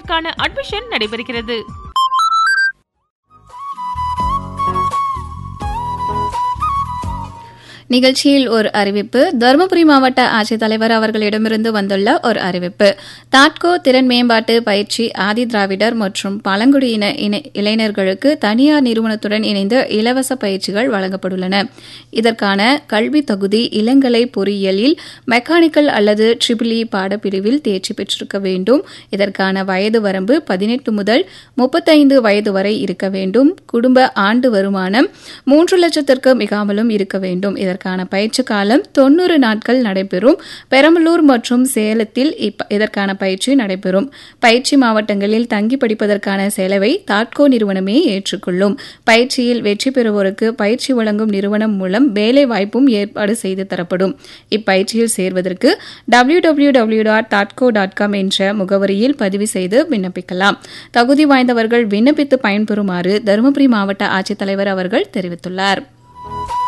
பாடத்திற்கான அட்மிஷன் நடைபெறுகிறது நிகழ்ச்சியில் ஒரு அறிவிப்பு தருமபுரி மாவட்ட ஆட்சித்தலைவர் அவர்களிடமிருந்து வந்துள்ள ஒரு அறிவிப்பு தாட்கோ திறன் மேம்பாட்டு பயிற்சி ஆதி திராவிடர் மற்றும் பழங்குடியின இன- இளைஞர்களுக்கு தனியார் நிறுவனத்துடன் இணைந்து இலவச பயிற்சிகள் வழங்கப்பட்டுள்ளன இதற்கான கல்வி தகுதி இளங்கலை பொறியியலில் மெக்கானிக்கல் அல்லது ட்ரிபிள் இ பாடப்பிரிவில் தேர்ச்சி பெற்றிருக்க வேண்டும் இதற்கான வயது வரம்பு பதினெட்டு முதல் முப்பத்தைந்து வயது வரை இருக்க வேண்டும் குடும்ப ஆண்டு வருமானம் மூன்று லட்சத்திற்கு மிகாமலும் இருக்க வேண்டும் இதற்கான பயிற்சி காலம் தொண்ணூறு நாட்கள் நடைபெறும் பெரம்பலூர் மற்றும் சேலத்தில் இப்ப- இதற்கான பயிற்சி நடைபெறும் பயிற்சி மாவட்டங்களில் தங்கி படிப்பதற்கான செலவை தாட்கோ நிறுவனமே ஏற்றுக்கொள்ளும் பயிற்சியில் வெற்றி பெறுவோருக்கு பயிற்சி வழங்கும் நிறுவனம் மூலம் வேலை வாய்ப்பும் ஏற்பாடு செய்து தரப்படும் இப்பயிற்சியில் சேர்வதற்கு டபிள்யூ டபிள்யூ டபிள்யூ டாட் தாட்கோ டாட் காம் என்ற முகவரியில் பதிவு செய்து விண்ணப்பிக்கலாம் தகுதி வாய்ந்தவர்கள் விண்ணப்பித்து பயன்பெறுமாறு தருமபுரி மாவட்ட ஆட்சித்தலைவர் அவர்கள் தெரிவித்துள்ளார்